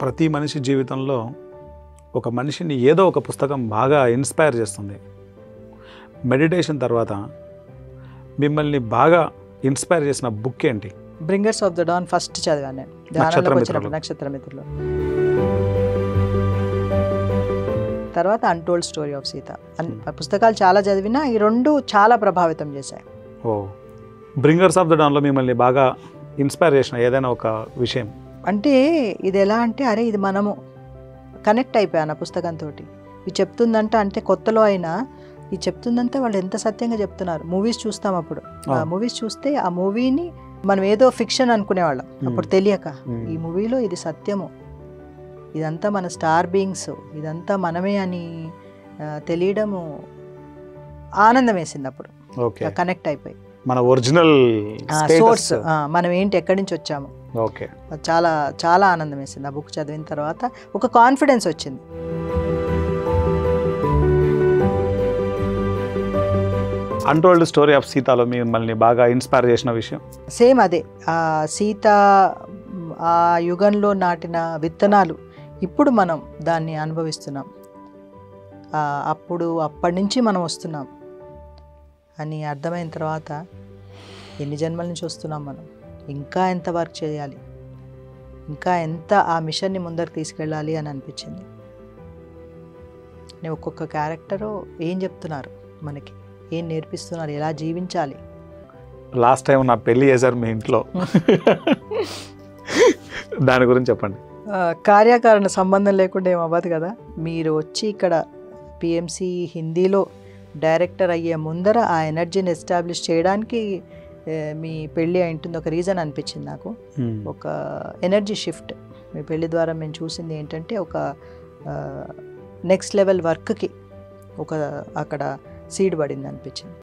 ప్రతి మనిషి జీవితంలో ఒక మనిషిని ఏదో ఒక పుస్తకం బాగా ఇన్స్పైర్ చేస్తుంది మెడిటేషన్ తర్వాత మిమ్మల్ని బాగా ఇన్స్పైర్ చేసిన బుక్ ఏంటి bringers of the dawn first చదివాను నేను నక్షత్ర ధ్యానంలోకి మిత్రులు. వచ్చినప్పుడు నక్షత్ర మిత్రులు తర్వాత అన్టోల్డ్ స్టోరీ ఆఫ్ సీత అన్- ఆ పుస్తకాలు చాలా చదివినా ఈ రెండు చాలా ప్రభావితం చేశాయి ఓ బ్రింగర్స్ ఆఫ్ ద డాన్లో మిమ్మల్ని బాగా ఇన్స్పైర్ చేసిన ఏదైనా ఒక విషయం అంటే ఇది ఎలా అంటే అరే ఇది మనము కనెక్ట్ అయిపోయాను ఆ పుస్తకంతో ఇది చెప్తుందంట అంటే కొత్తలో అయినా ఇది చెప్తుందంటే వాళ్ళు ఎంత సత్యంగా చెప్తున్నారు మూవీస్ చూస్తాం అప్పుడు ఆ ఆ. మూవీస్ చూస్తే ఆ మూవీని మనం ఏదో ఫిక్షన్ అనుకునేవాళ్ళం అప్పుడు తెలియక మ్మ్. ఈ మూవీలో ఇది సత్యము ఇదంతా మన స్టార్ బీయింగ్స్ ఇదంతా మనమే అని ఆ, తెలియడము ఆనందం వేసింది అప్పుడు ఓకే కనెక్ట్ అయిపోయి మన ఒరిజినల్ సోర్స్ మనం ఏంటి ఎక్కడి నుంచి వచ్చాము ఓకే అది చాలా చాలా ఆనందం వేసింది ఆ బుక్ చదివిన తర్వాత ఒక కాన్ఫిడెన్స్ వచ్చింది అన్టోల్డ్ స్టోరీ ఆఫ్ సీతాలో మిమ్మల్ని బాగా ఇన్స్పైర్ చేసిన విషయం సేమ్ అదే ఆ సీత మ్, ఆ యుగంలో నాటిన విత్తనాలు ఇప్పుడు మనం దాన్ని అనుభవిస్తున్నాం ఆ, అప్పుడు అప్పటి నుంచి మనం వస్తున్నాం అని అర్థమైన తర్వాత ఎన్ని జన్మల నుంచి వస్తున్నాం మనం ఇంకా ఎంత వర్క్ చేయాలి ఇంకా ఎంత ఆ మిషన్ని ముందరకు తీసుకెళ్ళాలి అని అనిపించింది నేను ఒక్కొక్క క్యారెక్టరు ఏం చెప్తున్నారు మనకి ఏం నేర్పిస్తున్నారు ఎలా జీవించాలి లాస్ట్ టైం నా పెళ్లి చేశారు మీ ఇంట్లో దాని గురించి చెప్పండి ఆ, కార్యకారణ సంబంధం లేకుండా ఏం అవ్వదు కదా మీరు వచ్చి ఇక్కడ పిఎంసి హిందీలో డైరెక్టర్ అయ్యే ముందర ఆ ఎనర్జీని ఎస్టాబ్లిష్ చేయడానికి ఏ, మీ పెళ్ళి అయింటుంది ఒక రీజన్ అనిపించింది నాకు ఒక ఎనర్జీ షిఫ్ట్ మీ పెళ్లి ద్వారా మేము చూసింది ఏంటంటే ఒక నెక్స్ట్ లెవెల్ వర్క్కి ఒక అక్కడ సీడ్ పడింది అనిపించింది